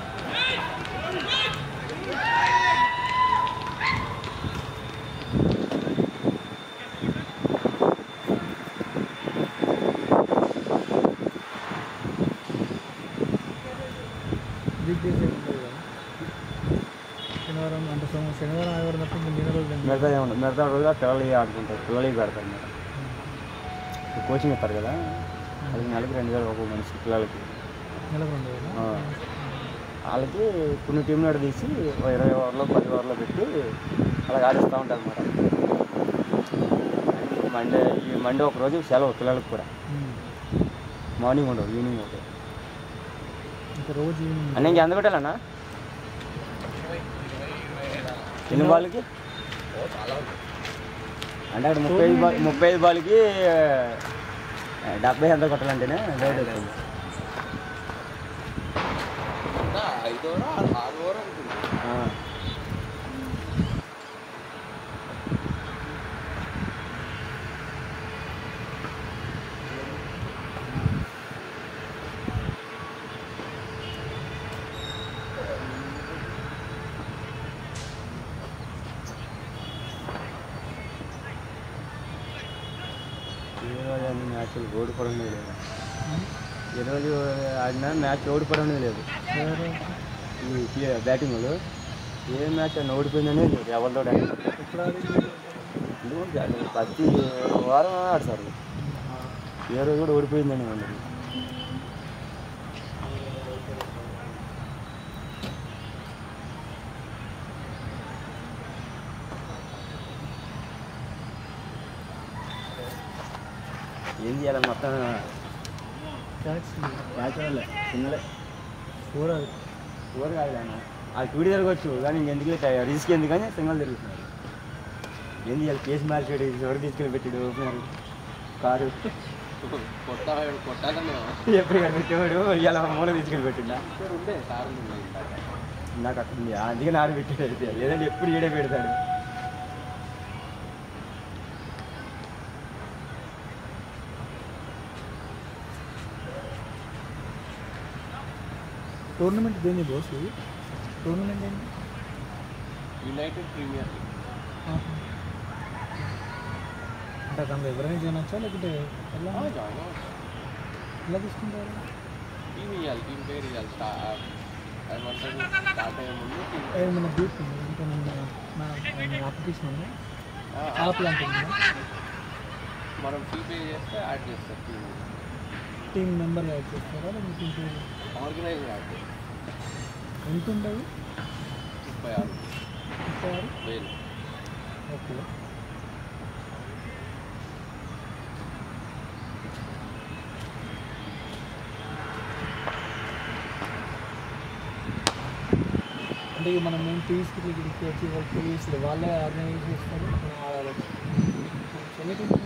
వీక్ డేస్ ఉంటుంది కదా శనివారం అంటే సోమ శనివారం ఆదివారం తప్ప ఇంకా మిగతా రోజులు ఏం మిగతా ఏమన్నా మిగతా రోజుగా పిల్లలు ఆడుకుంటారు పిల్లలకి పెడతారు మీరు కోచింగ్ ఇస్తారు కదా అది నెలకి రెండు వేలు ఒక మనిషి పిల్లలకి నెలకు రెండు వేల ఆ. వాళ్ళకి కొన్ని టీంలు కూడా తీసి ఓ ఇరవై ఓవర్లో పది ఓవర్లో పెట్టి అలా ఆడిస్తూ ఉంటారు అనమాట మండే ఈ మండే ఒక రోజు సెలవు పిల్లలకు కూడా మార్నింగ్ ఉండవు ఈవినింగ్ ఒకటి ఇంకా రోజు ఈవినింగ్ అన్న ఇంక ఎంత పెట్టాలన్నా ఎన్ని బాల్కి అంటే అక్కడ ముప్పై ఐదు బాల్ ముప్పై ఐదు బాల్కి ఆ, డెబ్బై ఎంత కొట్టాలంటేనే రేట్ అవుతుంది ఆ. ఈరోజు అన్ని మ్యాచ్లు ఓడిపోవడం లేదు ఈరోజు ఆడిన మ్యాచ్ ఓడిపోవడం లేదు ఈ బ్యాటింగ్ వాళ్ళు ఏ మ్యాచ్ అని ఓడిపోయిందని ఎవరితో ఎప్పుడు ఆడింది ప్రతి వారం ఆడతారు ఏ రోజు కూడా ఓడిపోయిందని ఉండదు ఏం చేయాలి మొత్తం క్యాచ్ మ్యాచ్ వాళ్ళే చిన్నలే ఫోర్ అది ఎవరు కాదు అన్న ఆ టూడీ తిరగచ్చు కానీ ఇంకెందుకు రిస్క్ ఎందుకని సింగల్ తిరుగుతున్నారు ఏం చేయాలి కేసు మార్చాడు ఎవరు తీసుకెళ్ళి పెట్టాడు ఓపెనర్ కారు కొట్ట కొట్టాలని ఎప్పుడు కనిపెట్టేవాడు ఇలా మూల తీసుకెళ్ళి పెట్టిందా ఉండే సార్ నాకు అక్కడ ఉంది అందుకే నాన్న పెట్టాడు అయితే లేదంటే ఎప్పుడు ఈడే పెడతాడు టోర్నమెంట్ దేని బాస్ ఇది టోర్నమెంట్ ఏంటి యునైటెడ్ ప్రీమియర్ లీగ్ ఆహా. అంటే దాంట్లో ఎవరైనా చేయనొచ్చా లేకుంటే ఎలా జాయిన్ ఎలా తీసుకుంటారు టీమ్ ఇవ్వాలి టీమ్ పేరు ఇవ్వాలి స్టార్ ఏమంటారు స్టార్ట్ అయ్యే ముందు టీమ్ ఏమైనా గ్రూప్ ఉంది ఇంకా మన అప్లికేషన్ ఉందా యాప్ లాంటిది ఉందా మనం ఫీ పే చేస్తే యాడ్ చేస్తారు టీమ్ టీం మెంబర్ యాడ్ చేస్తారా లేకపోతే టీం పేరు ఆర్గనైజ్ యాడ్ చేస్తారు ఎంత ఉంటుంది ముప్పై ఆరు ముప్పై ఆరు వేలు ఓకే అంటే ఇక మనం మేము తీసుకుని ఇక్కడికి వచ్చి వాళ్ళు పోలీసులు వాళ్ళే ఆర్గనైజ్ చేస్తారు మనం ఆడాలి ఎన్ని టీమ్స్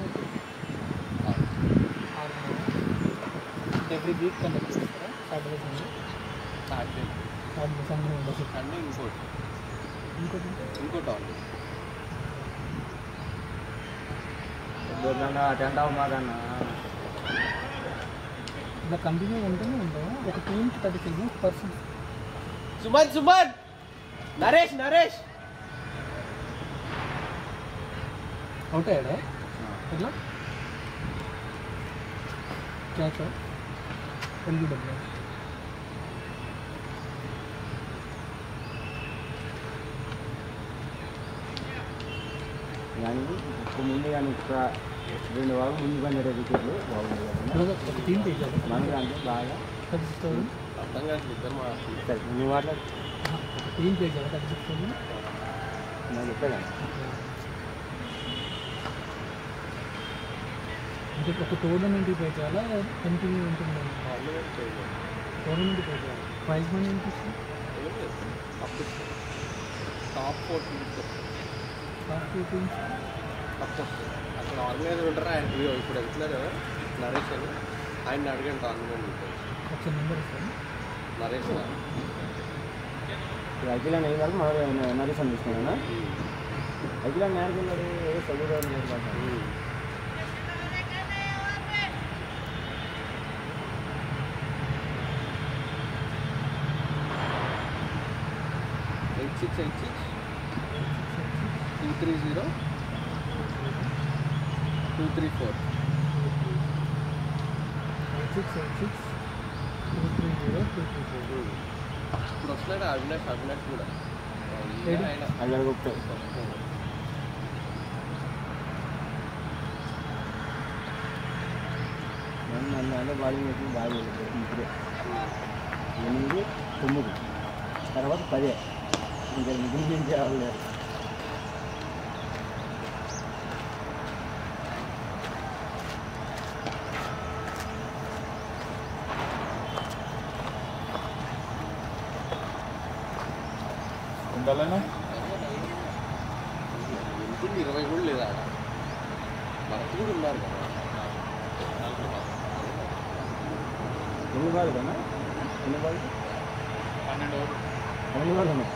ఎవ్రీ వీక్ కండక్ట్ చేస్తారా Saturday Sunday Saturday Saturday Sunday ఉండదు సండే ఇంకోటి ఇంకోటి ఇంకోటి ఆన్ టెంట్ అవ్వ మాకన్నా ఇలా కంటిన్యూ ఉంటూనే ఉంటాము ఒక టీమ్కి thirty six person Suman Suman Naresh Naresh out అయ్యాడా ఎట్లా క్యాచ్ ఎల్బిడబ్ల్యూ కానీ ఇప్పుడు ముందు కానీ ఒక రెండు వారం ముందు పడిన వికెట్లు బాగుంది కదా ఒక టీం తీయాలి మనకి అంటే బాగా థర్టీ సిక్స్ థౌసండ్ అర్థం కాదు ఇద్దరు మా సరే నువ్వు మాట్లాడు ఒక టీం పే చేయాలి థర్టీ సిక్స్ థౌసండ్ నాకు చెప్పేదా అంటే ఒక టోర్నమెంట్ పే చేయాలా కంటిన్యూ ఉంటుంది టోర్నమెంట్ పే చేయాలి ప్రైజ్ మనీ ఎంత ఇస్తుంది top four teams top two teams తక్కువ అక్కడ ఆర్గనైజర్ ఉంటారు ఆయన ఇదిగో ఇప్పుడు వెళ్తున్నారు నరేష్ అని ఆయన అడగండి ఆర్గనైజ్ ఒకసారి నెంబర్ ఇస్తాను నరేష్ గారు. ఇప్పుడు అఖిల నేను కాదు మన నరేష్ అని తీసుకున్నానా అఖిల నేర్చుకున్నాడు ఏదో చదువుకోవాలి eight six eight six two three zero two three four eight six eight six two three zero two three four ఇప్పుడు వస్తున్నాడు అవినాష్ అవినాష్ కూడా ఏడు? ఆయన అక్కడ గొప్ప నన్ను నన్ను అంటే బాలింగ్ వేసి బాగా వెళ్ళిపోయారు ముగ్గురే ఎనిమిది తొమ్మిది తర్వాత పదే ఇంకా ముగ్గురు ఏం చేయాలి ఉండాలన్నా ఉంటుంది ఇరవై కూడా లేదా ఆడ మనకు కూడా ఉన్నారు కదా ఎన్ని బాల్ కన్నా ఎన్ని బాల్ పన్నెండు ఎన్ని బాల్ ఉన్నాయి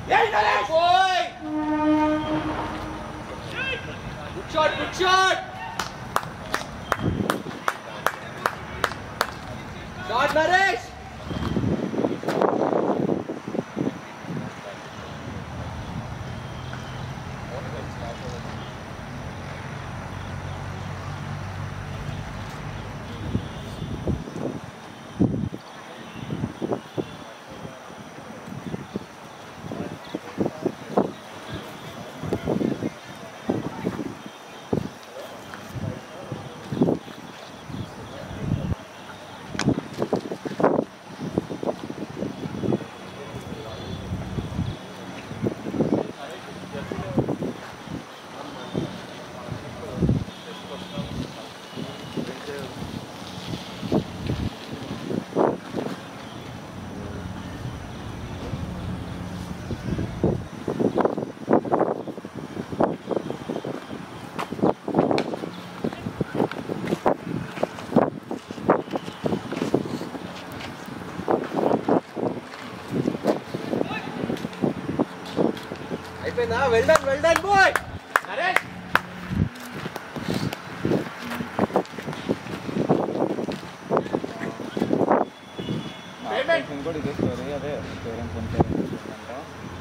good shot good shot shot Naresh అయిపోయిందా well done well done boy Naresh ఇంకోటి ఇదే స్టోరీ అదే పేరెంట్స్ ఉంటే అంటే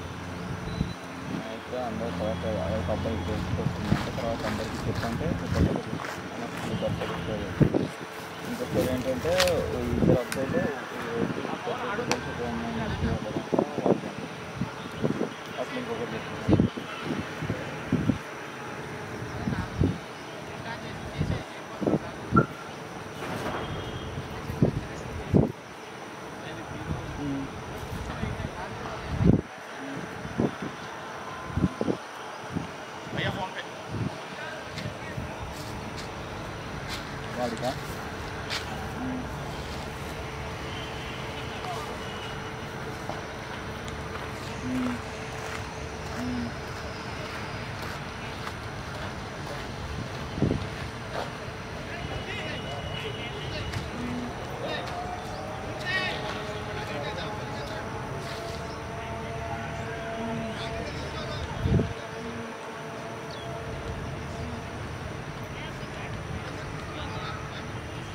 అయితే అందరూ తర్వాత అదే అబ్బాయి చేసుకొస్తుందంటే తర్వాత అందరికీ చెప్పంటే ఇంకో స్టోరీ ఏంటంటే ఈ ఇద్దరు అబ్బాయిలు అసలు ఇంకొకటి చెప్తున్నారు వాడికా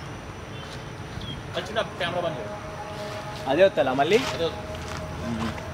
వచ్చిన కెమెరా బంద్ చేయి. అదే వస్తా మళ్ళీ అదే వస్తుంది.